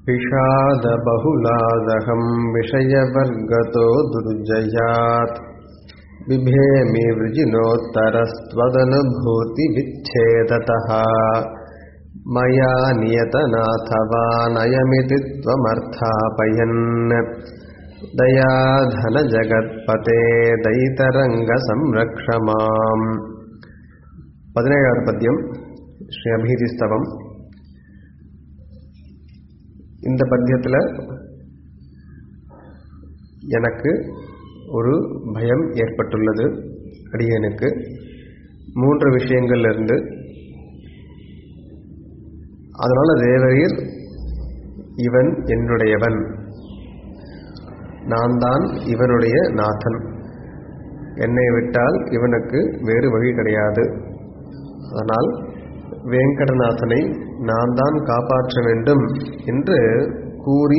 विषादबहुलादहं विषयवर्गतो दुर्जयात् बिभेमि वृजिनोत्तरस्त्वदनुभूतिविच्छेदतः मया नियतनाथवानयमिति त्वमर्थापयन् दयाधनजगत्पते दयितरङ्गसंरक्ष माम् பதினேழாவது பத்தியம் ஸ்ரீ அபீதிஸ்தவம் இந்த பத்தியத்தில் எனக்கு ஒரு பயம் ஏற்பட்டுள்ளது அடியனுக்கு மூன்று விஷயங்கள்ல இருந்து அதனால தேவரீர் இவன் என்னுடையவன் நான் தான் இவனுடைய நாதன் என்னை விட்டால் இவனுக்கு வேறு வழி கிடையாது அதனால் வேங்கடநாதனை நான் தான் காப்பாற்ற வேண்டும் என்று கூறி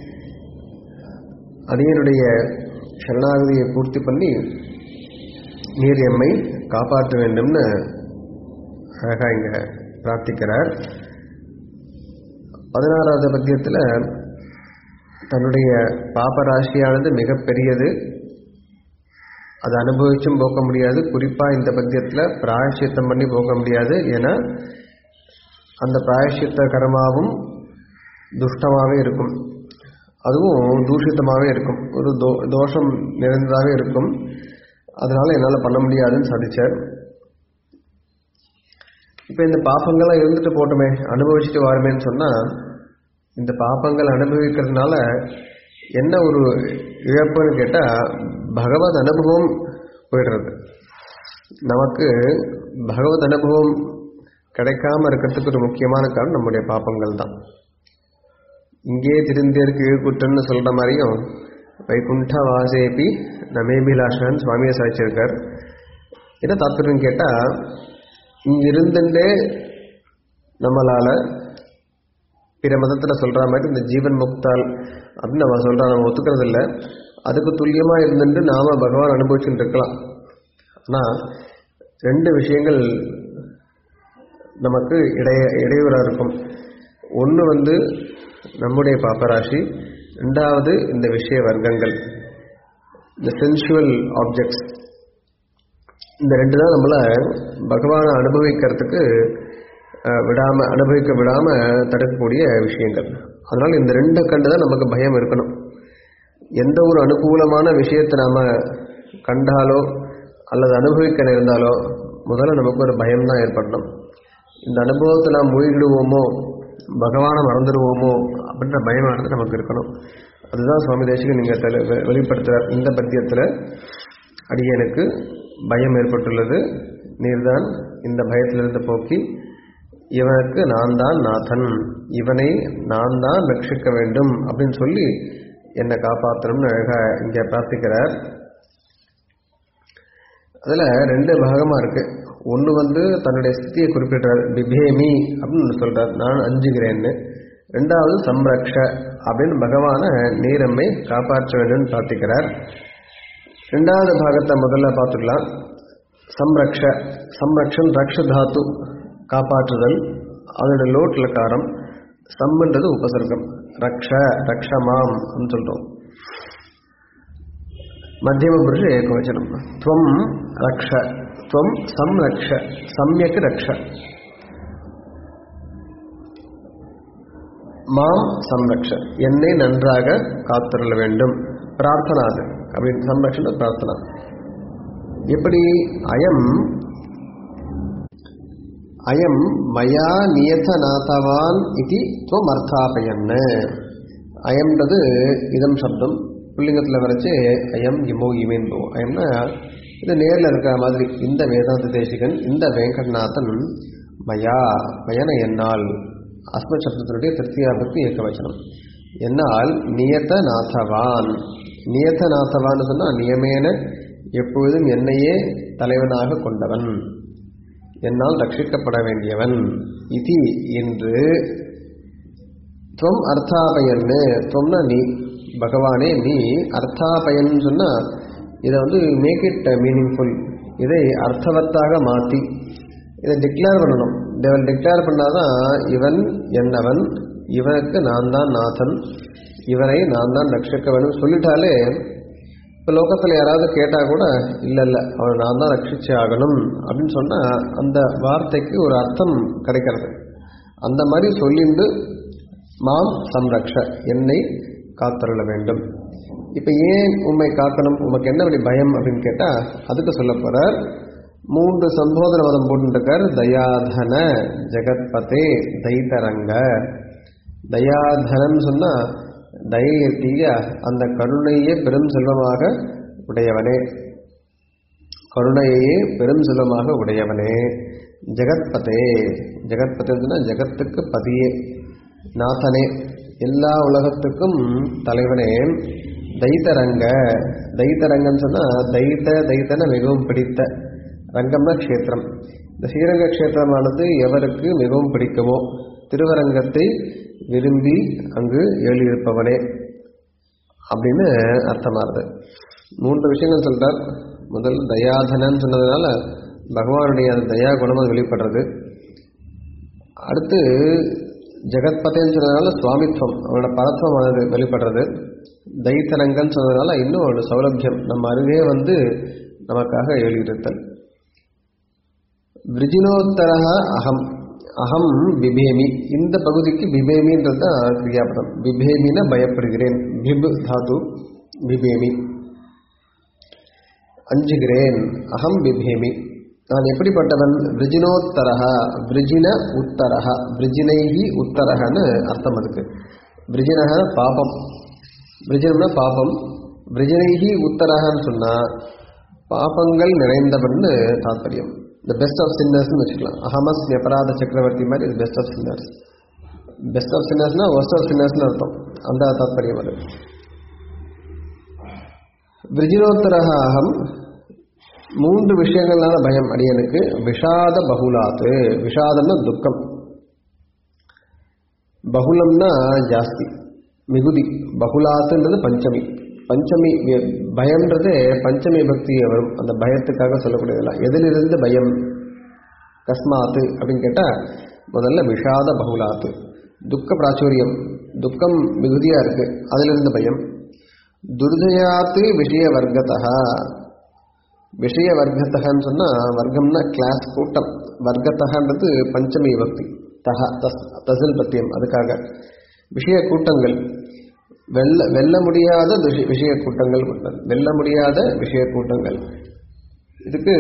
அடியனுடைய சரணாகதியை பூர்த்தி பண்ணி நீர் எம்மை காப்பாற்ற வேண்டும்னு அழகா இங்க பிரார்த்திக்கிறார் பதினாறாவது பத்தியத்தில் தன்னுடைய பாபராசியானது மிகப்பெரியது அதை அனுபவிச்சும் போக்க முடியாது குறிப்பாக இந்த பத்தியத்தில் பிராயசித்தம் பண்ணி போக முடியாது ஏன்னா அந்த பிராயசித்த கர்மாவும் துஷ்டமாகவே இருக்கும் அதுவும் தூஷித்தமாகவே இருக்கும் ஒரு தோ தோஷம் நிறைந்ததாகவே இருக்கும் அதனால என்னால் பண்ண முடியாதுன்னு சாதிச்சார் இப்போ இந்த பாப்பங்கள்லாம் இருந்துட்டு போட்டுமே அனுபவிச்சுட்டு வாருமேன்னு சொன்னால் இந்த பாப்பங்கள் அனுபவிக்கிறதுனால என்ன ஒரு இழப்புன்னு கேட்டால் பகவத் அனுபவம் போயிடுறது நமக்கு பகவத் அனுபவம் கிடைக்காம இருக்கிறதுக்கு ஒரு முக்கியமான காரணம் நம்முடைய பாப்பங்கள் தான் இங்கே திருந்தேற்கு இழுக்குட்டுன்னு சொல்கிற மாதிரியும் வைகுண்ட வாசேபி நமேபிலாஷன் சுவாமியை சாதிச்சிருக்கார் என்ன தாத்பரியம் கேட்டால் இங்கே இருந்துட்டே நம்மளால் பிற மதத்தில் சொல்கிற மாதிரி இந்த ஜீவன் முக்தால் அப்படின்னு நம்ம சொல்கிறோம் நம்ம ஒத்துக்கிறது இல்லை அதுக்கு துல்லியமாக இருந்துட்டு நாம் பகவான் அனுபவிச்சுட்டு இருக்கலாம் ஆனால் ரெண்டு விஷயங்கள் நமக்கு இடைய இடையூறாக இருக்கும் ஒன்று வந்து நம்முடைய பாப்பராசி ரெண்டாவது இந்த விஷய வர்க்கங்கள் இந்த சென்சுவல் ஆப்ஜெக்ட்ஸ் இந்த ரெண்டு தான் நம்மளை பகவானை அனுபவிக்கிறதுக்கு விடாமல் அனுபவிக்க விடாமல் தடுக்கக்கூடிய விஷயங்கள் அதனால் இந்த ரெண்டு கண்டு தான் நமக்கு பயம் இருக்கணும் எந்த ஒரு அனுகூலமான விஷயத்தை நாம் கண்டாலோ அல்லது அனுபவிக்க நேர்ந்தாலோ முதல்ல நமக்கு ஒரு பயம்தான் ஏற்படணும் இந்த அனுபவத்தை நாம் மூழ்கிடுவோமோ பகவானை மறந்துடுவோமோ அப்படின்ற பயமானது நமக்கு இருக்கணும் அதுதான் சுவாமி தேசிக்கு நீங்கள் தெளி வெளிப்படுத்துகிறார் இந்த பத்தியத்தில் அடியனுக்கு பயம் ஏற்பட்டுள்ளது நீர்தான் இந்த பயத்திலிருந்து போக்கி இவனுக்கு நான் தான் நாதன் இவனை நான் தான் ரட்சிக்க வேண்டும் அப்படின்னு சொல்லி என்னை காப்பாற்றணும்னு அழகாக இங்கே பிரார்த்திக்கிறார் அதில் ரெண்டு பாகமாக இருக்கு ஒன்று வந்து தன்னுடைய ஸ்திதியை குறிப்பிட்டார் பிபேமி அப்படின்னு சொல்கிறார் நான் அஞ்சுகிறேன்னு ரெண்டாவது சம்ரக்ஷ அப்படின்னு பகவான நீரம்மை காப்பாற்ற வேண்டும்னு பிரார்த்திக்கிறார் ரெண்டாவது பாகத்தை முதல்ல பார்த்துக்கலாம் சம்ரக்ஷ சம்ரக்ஷன் ரக்ஷ தாத்து காப்பாற்றுதல் அதோட லோட் லக்காரம் சம்ன்றது உபசர்க்கம் ரக்ஷ ரக்ஷமாம் சொல்றோம் மத்தியம புருஷ ஏகவச்சனம் துவம் ரக்ஷ துவம் சம்ரக்ஷ சம்யக் ரக்ஷ மாம் சம்ரக்ஷ என்னை நன்றாக காத்துள்ள வேண்டும் பிரார்த்தனா அது அப்படின்னு சம்ரக்ஷண பிரார்த்தனா எப்படி அயம் அயம் மயா நியதநாதவான் இது துவம் அர்த்தாபயன் அயம்ன்றது இதம் சப்தம் புள்ளிங்கத்தில் வரைச்சு அயம் இமோ இமேன் போவோம் அயம்னா இது நேரில் இருக்கிற மாதிரி இந்த வேதாந்த தேசிகன் இந்த வெங்கட்நாதன் மயா மயன என்னால் அஸ்ம சப்தத்தினுடைய திருத்தியாபக்தி ஏக்க வச்சனம் என்னால் நியத நாதவான் நியத நாதவான் சொன்னால் நியமேன எப்பொழுதும் என்னையே தலைவனாக கொண்டவன் என்னால் ரட்சிக்கப்பட வேண்டியவன் இது என்று துவம் அர்த்தாபயன்னு துவம்னா நீ பகவானே நீ அர்த்தாபயன் சொன்னால் இதை வந்து மேக் இட் மீனிங்ஃபுல் இதை அர்த்தவத்தாக மாற்றி இதை டிக்ளேர் பண்ணணும் தேவன் டிக்ளேர் பண்ணாதான் இவன் என்னவன் இவனுக்கு நான் தான் நாதன் இவனை நான் தான் ரட்சிக்க வேணும் சொல்லிட்டாலே இப்போ லோகத்தில் யாராவது கேட்டால் கூட இல்லை இல்லை அவனை நான் தான் ரட்சிச்சு ஆகணும் அப்படின்னு சொன்னால் அந்த வார்த்தைக்கு ஒரு அர்த்தம் கிடைக்கிறது அந்த மாதிரி சொல்லிண்டு மாம் சம்ரக்ஷ என்னை காத்தருள வேண்டும் இப்போ ஏன் உண்மை காக்கணும் உமக்கு என்ன அப்படி பயம் அப்படின்னு கேட்டால் அதுக்கு சொல்ல போகிறார் மூன்று சம்போதன மதம் போட்டுருக்கார் தயாதன ஜெகத்பதே தைத்தரங்க தயாதனம் சொன்னால் தயை இருக்கீங்க அந்த கருணையே பெரும் செல்வமாக உடையவனே கருணையே பெரும் செல்வமாக உடையவனே ஜெகத்பதே ஜெகத்பதேன்னா ஜெகத்துக்கு பதியே நாதனே எல்லா உலகத்துக்கும் தலைவனே தைத்தரங்க தைத்தரங்கன்னு சொன்னால் தைத்த தைத்தன மிகவும் பிடித்த ரங்கம்னா க்ஷேத்திரம் இந்த ஸ்ரீரங்க க்ஷேத்திரமானது எவருக்கு மிகவும் பிடிக்குமோ திருவரங்கத்தை விரும்பி அங்கு எழுதியிருப்பவனே அப்படின்னு அர்த்தமாகுது மூன்று விஷயங்கள் சொல்றார் முதல் தயாதனன் சொன்னதுனால பகவானுடைய அந்த தயா குணம் அது வெளிப்படுறது அடுத்து ஜெகத்பதேன்னு சொன்னதுனால சுவாமித்வம் அவனோட பரத்வம் அது வெளிப்படுறது தைத்தனங்கன்னு சொன்னதுனால இன்னும் ஒரு சௌலபியம் நம்ம அருகே வந்து நமக்காக எழுதியிருத்தல் விரிஜினோத்தரக அகம் அகம் பிபேமி இந்த பகுதிக்கு பிபேமின்றது தான் கிரியாபதம் பிபேமின பயப்படுகிறேன் பிபு தாது பிபேமி அஞ்சுகிறேன் அகம் பிபேமி நான் எப்படிப்பட்டவன் விரிஜினோத்தரக விரிஜின உத்தரக விரிஜினைகி உத்தரகன்னு அர்த்தம் அதுக்கு விரிஜினக பாபம் விரிஜனம்னா பாபம் விரிஜனைகி உத்தரகன்னு சொன்னால் பாபங்கள் நிறைந்தவன்னு தாத்பரியம் த பெஸ்ட் ஆஃப் சின்னர்ஸ்னு வச்சுக்கலாம் அகமஸ் அபராத சக்கரவர்த்தி மாதிரி இது best of sinners best of சின்னர்ஸ்னா ஒஸ்ட் ஆஃப் சின்னர்ஸ்னு அர்த்தம் அந்த தாத்பரியம் அது விரிஜினோத்தரக அகம் மூன்று விஷயங்கள்னால பயம் அடியனுக்கு விஷாத பகுலாத்து விஷாதம்னா துக்கம் பகுலம்னா ஜாஸ்தி மிகுதி பகுலாத்துன்றது பஞ்சமி பஞ்சமி பயம்ன்றது பஞ்சமி பக்தி வரும் அந்த பயத்துக்காக சொல்லக்கூடியதெல்லாம் எதிலிருந்து பயம் கஸ்மாத்து அப்படின்னு கேட்டால் முதல்ல விஷாத பகுலாத்து துக்க பிராச்சுரியம் துக்கம் மிகுதியாக இருக்கு அதிலிருந்து பயம் துர்ஜயாத்து விஷய வர்க்கத்தா விஷய வர்க்கத்தகன்னு சொன்னால் வர்க்கம்னா கிளாஸ் கூட்டம் வர்க்கத்தகன்றது பஞ்சமி பக்தி தக தஸ் தசில் பத்தியம் அதுக்காக விஷய கூட்டங்கள் வெல்ல வெல்ல முடியாத விஷ- விஷய கூட்டங்கள் கொண்டது வெல்ல முடியாத விஷய கூட்டங்கள் இதுக்கு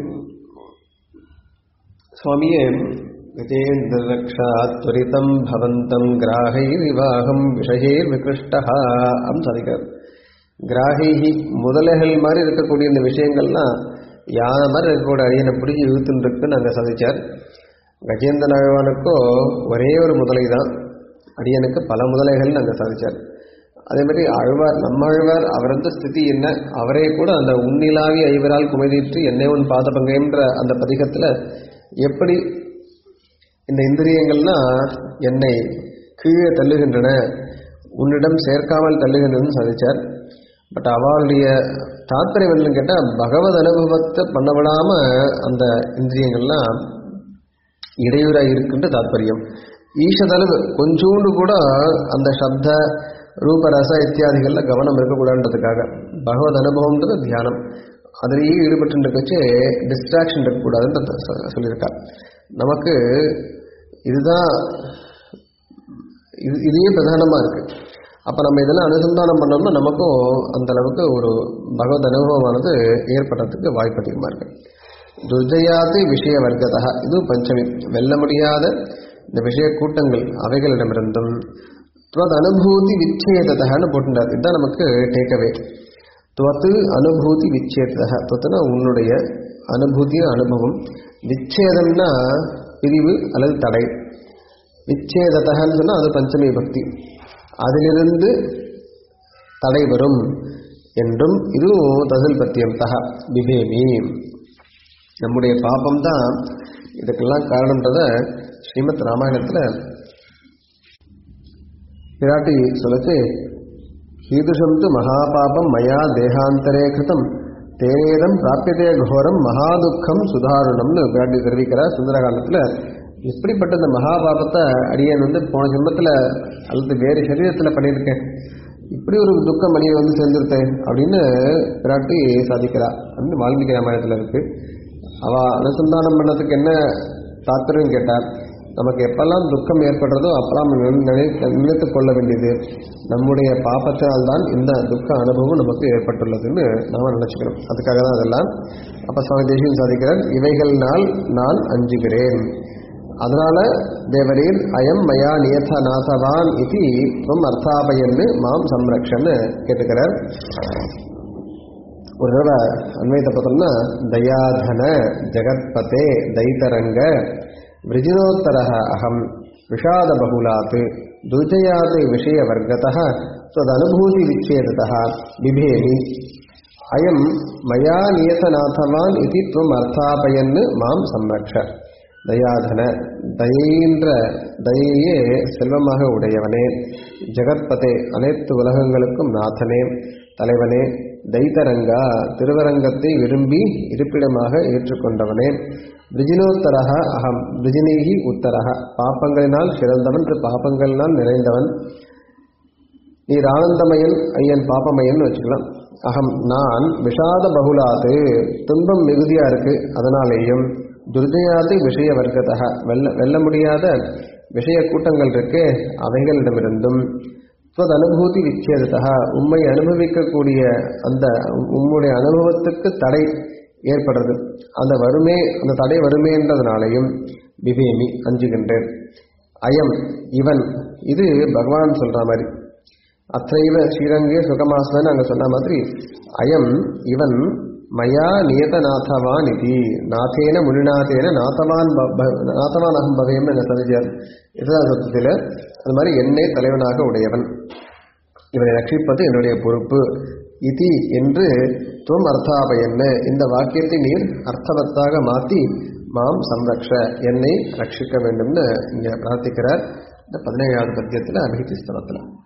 சுவாமியே கஜேந்திரக்ஷாத் துரிதம் பவந்தம் கிராகை விவாகம் விஷயேர் விகிருஷ்டா அப்படின்னு சாதிக்கிறார் கிராகிஹி முதலைகள் மாதிரி இருக்கக்கூடிய இந்த விஷயங்கள்லாம் யானை மாதிரி இருக்கக்கூடிய அடியனை பிடிச்சி இழுத்துன்னு இருக்குன்னு அங்கே சாதிச்சார் கஜேந்திர நகவானுக்கோ ஒரே ஒரு முதலை தான் அடியனுக்கு பல முதலைகள் அங்கே சாதிச்சார் அதே மாதிரி அழ்வார் நம்ம அழ்வார் அவரது ஸ்திதி என்ன அவரே கூட அந்த உன்னிலாவி ஐவரால் குமைதீற்று என்னை உன் பாத பங்கைன்ற அந்த பதிகத்தில் எப்படி இந்த இந்திரியங்கள்லாம் என்னை கீழே தள்ளுகின்றன உன்னிடம் சேர்க்காமல் தள்ளுகின்றன சாதிச்சார் பட் அவளுடைய தாத்பரியம் என்னன்னு கேட்டால் பகவத் அனுபவத்தை பண்ண விடாம அந்த இந்திரியங்கள்லாம் இடையூறாக இருக்குன்ற தாத்பரியம் ஈஷதளவு கொஞ்சோண்டு கூட அந்த சப்த ரூபரச இத்தியாதிகள்ல கவனம் இருக்கக்கூடாதுன்றதுக்காக பகவத் அனுபவம்ன்றது தியானம் அதிலேயே ஈடுபட்டு இருக்கச்சு டிஸ்ட்ராக்ஷன் இருக்கக்கூடாதுன்ற சொல்லியிருக்கா நமக்கு இதுதான் இது இதையே பிரதானமாக இருக்கு அப்போ நம்ம இதெல்லாம் அனுசந்தானம் பண்ணோம்னா நமக்கும் அந்த அளவுக்கு ஒரு பகவத் அனுபவமானது ஏற்படுறதுக்கு வாய்ப்பு அதிகமாக இருக்கு துர்ஜயாது விஷய வர்க்கதா இது பஞ்சமி வெல்ல முடியாத இந்த விஷய கூட்டங்கள் அவைகளிடமிருந்தும் துவத் அனுபூதி விச்சேததான்னு போட்டுட்டார் இதுதான் நமக்கு டேக்அவே துவத்து அனுபூதி விச்சேததா துவத்துனா உன்னுடைய அனுபூதி அனுபவம் விச்சேதம்னா பிரிவு அல்லது தடை விச்சேதத்தகன்னு சொன்னால் அது பஞ்சமி பக்தி அதிலிருந்து தடை வரும் என்றும் இதுவும் தசில் பத்தியம் தக பிபேமி நம்முடைய பாபம் தான் இதுக்கெல்லாம் காரணம்ன்றத ஸ்ரீமத் ராமாயணத்தில் பிராட்டி சொல்லுச்சு கீதுஷம் து மகாபாபம் மயா தேகாந்தரே கிருதம் தேனேதம் பிராபியதே கோரம் மகாதுக்கம் சுதாரணம்னு பிராட்டி தெரிவிக்கிறார் சுந்தரகாண்டத்தில் இப்படிப்பட்ட இந்த மகாபாபத்தை அடியன் வந்து போன ஜென்மத்தில் அல்லது வேறு சரீரத்தில் பண்ணியிருக்கேன் இப்படி ஒரு துக்கம் மணியை வந்து சேர்ந்துருத்தேன் அப்படின்னு பிராட்டி சாதிக்கிறா அப்படின்னு வால்மீகி ராமாயணத்தில் இருக்கு அவ அனுசந்தானம் பண்ணதுக்கு என்ன தாத்பரியம் கேட்டார் நமக்கு எப்பெல்லாம் துக்கம் ஏற்படுறதோ அப்பெல்லாம் நினை நினைத்து கொள்ள வேண்டியது நம்முடைய பாப்பத்தினால்தான் இந்த துக்க அனுபவம் நமக்கு ஏற்பட்டுள்ளதுன்னு நாம நினைச்சுக்கணும் அதுக்காக தான் அதெல்லாம் அப்ப சுவாமி தேசியம் சாதிக்கிறார் இவைகள்னால் நான் அஞ்சுகிறேன் அதனால தேவரீர் அயம் மயா நியத நாதவான் இது துவம் அர்த்தாபயன்னு மாம் சம்ரக்ஷன்னு கேட்டுக்கிறார் ஒரு தடவை அன்வைத்த பார்த்தோம்னா தயாதன ஜெகத்பதே தைத்தரங்க விரஜினோத்தரः அகம் விஷாத பகுலாத் துர்ஜயாத் விஷயவர்கतः त्वदनुभूति विच्छेदतः बिभेमि அயம் மயா நியதநாதவான் இது துவம் அர்த்தாபயன் மாம் சம்ரக்ஷ தயாதன தயைன்ற தயையே செல்வமாக உடையவனே ஜெகத்பதே அனைத்து உலகங்களுக்கும் நாதனே தலைவனே தைத்தரங்கா திருவரங்கத்தை விரும்பி இருப்பிடமாக ஏற்றுக்கொண்டவனே பிரிஜினோத்தரக அகம் பிரிஜினேகி உத்தரக பாப்பங்களினால் சிறந்தவன் பாப்பங்களினால் நிறைந்தவன் நீர் ஆனந்தமயன் ஐயன் பாப்பமயன் வச்சுக்கலாம் அகம் நான் விஷாத பகுலாது துன்பம் மிகுதியா இருக்கு அதனாலேயும் துர்ஜயாது விஷய வர்க்கத்தக வெல்ல வெல்ல முடியாத விஷய கூட்டங்கள் இருக்கு அவைகளிடமிருந்தும் துவத் அனுபூதி விச்சேதத்தக உண்மை அனுபவிக்கக்கூடிய அந்த உம்முடைய அனுபவத்துக்கு தடை ஏற்படுறது அந்த வறுமை அந்த தடை வறுமைன்றதுனாலையும் விவேமி அஞ்சுகின்றேன் அயம் இவன் இது பகவான் சொல்ற மாதிரி அத்தைவ ஸ்ரீரங்கே சுகமாசன் அங்க சொன்ன மாதிரி அயம் இவன் மயா நியதநாதவான் இது நாதேன முனிநாதேன நாதவான் ப- ப- நாதவான் அகம் பவேம் என சதிஜார் இதுதான் சத்தத்தில் அது மாதிரி என்னை தலைவனாக உடையவன் இவனை ரட்சிப்பது என்னுடைய பொறுப்பு இதி என்று துவம் அர்த்தாபயன்னு இந்த வாக்கியத்தை நீர் அர்த்தவத்தாக மாற்றி மாம் சம்ரக்ஷ என்னை ரட்சிக்க வேண்டும்னு இங்க பிரார்த்திக்கிறார் இந்த பதினேழாவது பத்தியத்தில் அபிஹிதி ஸ்தலத்தில்